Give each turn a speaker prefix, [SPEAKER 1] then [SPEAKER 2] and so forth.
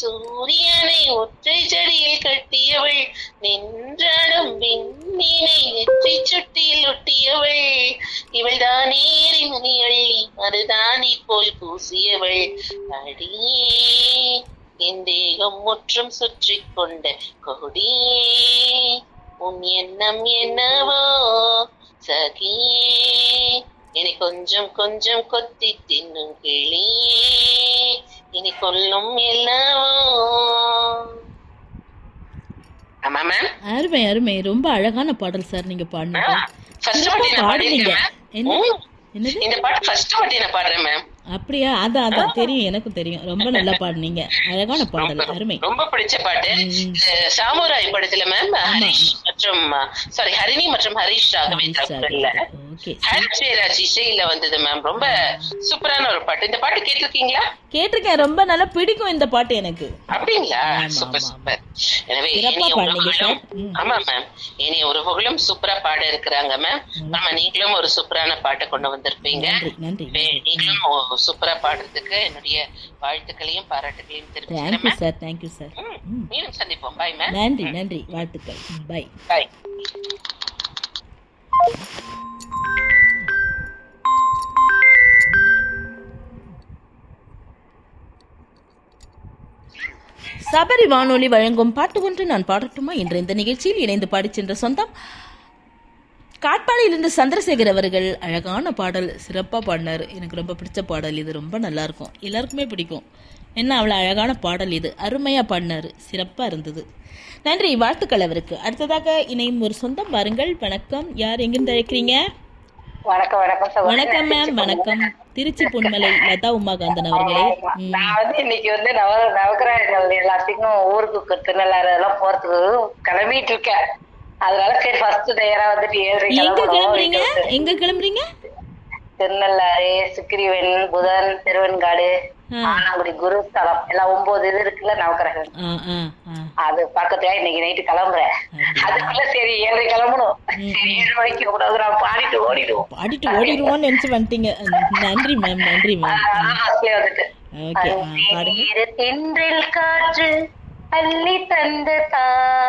[SPEAKER 1] சூரியனை ஒற்றை ஜடியில் கட்டியவள் நின்றாடும் விண்ணினை நெற்றி சுட்டியில் ஒட்டியவள் இவள் தானே மணி அள்ளி மருதாணி போல் பூசியவள் அடியே என் தேகம் முற்றும் சுற்றி கொண்ட கொடியே உன் எண்ணம் என்னவோ சகியே இனி கொஞ்சம் கொஞ்சம் கொத்தி தின்னும் கிளியே இனி கொல்லும் என்னவோ ஆமா மேம்
[SPEAKER 2] அருமை அருமை ரொம்ப அழகான பாடல் சார் நீங்க பாடினது
[SPEAKER 1] ஃபர்ஸ்ட்
[SPEAKER 2] சிறப்பா
[SPEAKER 1] வாட்டி நான்
[SPEAKER 2] பாடுனீங்க
[SPEAKER 1] பாடியிருக்கேன்
[SPEAKER 2] என்ன
[SPEAKER 1] மேம்
[SPEAKER 2] என்னது
[SPEAKER 1] இந்த பாட்டு ஃபர்ஸ்ட் வாட்டி நான் பாடுறேன் மேம்
[SPEAKER 2] அப்படியா அதான் அதான் தெரியும் எனக்கும் தெரியும் ரொம்ப நல்லா பாடினீங்க அழகான பாடல் அருமை
[SPEAKER 1] ரொம்ப பிடிச்ச பாட்டு
[SPEAKER 2] ம்.
[SPEAKER 1] இந்த சாமுராய் படத்துல மேம் ஹரிஷ் மற்றும் சாரி ஹரிணி மற்றும் ஹரிஷ் ராகவேந்திரா குரல்ல
[SPEAKER 2] ஓகே
[SPEAKER 1] ஹரிஷ் ஜெயராஜ் இசையில வந்தது மேம் ரொம்ப சூப்பரான ஒரு பாட்டு இந்த பாட்டு கேட்டிருக்கீங்களா
[SPEAKER 2] கேட்டிருக்கேன் ரொம்ப நல்லா பிடிக்கும் இந்த பாட்டு எனக்கு
[SPEAKER 1] அப்படிங்களா
[SPEAKER 2] ஆமா,
[SPEAKER 1] சூப்பர்
[SPEAKER 2] ஆமா.
[SPEAKER 1] சூப்பர் எனவே
[SPEAKER 2] சிறப்பா
[SPEAKER 1] இனி
[SPEAKER 2] பாடுனீங்க
[SPEAKER 1] உறவுகளும்
[SPEAKER 2] சார். ம்.
[SPEAKER 1] ஆமா மேம் இனி உறவுகளும் சூப்பரா பாட இருக்கிறாங்க மேம் ஆமா நீங்களும் ஒரு சூப்பரான பாட்டை கொண்டு வந்திருப்பீங்க
[SPEAKER 2] நன்றி நன்றி
[SPEAKER 1] வே- நீங்களும் ஓ- சூப்பரா பாடுறதுக்கு என்னுடைய வாழ்த்துக்களையும் பாராட்டுகளையும் தெரிவிச்சுக்கிறேன்
[SPEAKER 2] thank you
[SPEAKER 1] ma'am
[SPEAKER 2] sir thank you sir
[SPEAKER 1] ம், மீண்டும் சந்திப்போம் பாய் மேம்
[SPEAKER 2] நன்றி நன்றி வாழ்த்துக்கள் பை
[SPEAKER 1] பாய்
[SPEAKER 2] சபரி வானொலி வழங்கும் பாட்டு ஒன்று நான் பாடட்டுமா என்ற இந்த நிகழ்ச்சியில் இணைந்து பாடிச் சென்ற சொந்தம் காட்பாடியிலிருந்து சந்திரசேகர் அவர்கள் அழகான பாடல் சிறப்பாக பாடினார் எனக்கு ரொம்ப பிடிச்ச பாடல் இது ரொம்ப நல்லா இருக்கும் எல்லாருக்குமே பிடிக்கும் என்ன அவ்வளோ அழகான பாடல் இது அருமையாக பாடினார் சிறப்பாக இருந்தது நன்றி வாழ்த்துக்கள் அவருக்கு அடுத்ததாக இணையும் ஒரு சொந்தம் பாருங்கள் வணக்கம் யார் எங்கிருந்து அழைக்கிறீங்க
[SPEAKER 3] வணக்கம் வணக்கம் சகோதரி.
[SPEAKER 2] வணக்கம் மேம் வணக்கம் திருச்சி பொன்மலை லதா உமாகாந்தன் அவர்களே ம்,
[SPEAKER 3] நான் வந்து இன்னைக்கு வந்து நவ நவகிரகங்கள் எல்லாத்துக்கும் ஊருக்கு திருநள்ளாறு எல்லாம் போறதுக்கு கிளம்பிட்டு இருக்கேன் அதனால சரி ஃபர்ஸ்ட் நேரா வந்துட்டு ஏழரை
[SPEAKER 2] எங்க
[SPEAKER 3] கிளம்பணும்
[SPEAKER 2] கிளம்புறீங்க
[SPEAKER 3] அப்படின்ட்டு.
[SPEAKER 2] எங்க கிளம்புறீங்க
[SPEAKER 3] திருநள்ளாறு சுக்கிரிவன் புதன் திருவெண்காடு
[SPEAKER 2] ஆ.
[SPEAKER 3] ஆனாங்குடி குருஸ்தலம் எல்லாம் ஒன்பது இது இருக்குல்ல நவகிரகம்
[SPEAKER 2] ஆ ஆ ஆ
[SPEAKER 3] அது பக்கத்துல இன்னைக்கு நைட்டு கிளம்புறேன்
[SPEAKER 2] அப்படியா?
[SPEAKER 3] அதுக்குள்ள சரி ஏழரை கிளம்பணும் சரி ஏழு மணிக்கு கூடாது நான் பாடிட்டு ஓடிடுவோம்
[SPEAKER 2] பாடிட்டு ஓடிடுவோம்னு நினைச்சு வந்துட்டீங்க நன்றி மேம் நன்றி மேம்
[SPEAKER 3] பஸ்ல வந்துட்டு
[SPEAKER 2] ஓகே பாடுங்க
[SPEAKER 3] தென்றல் காற்று அள்ளி தந்த தா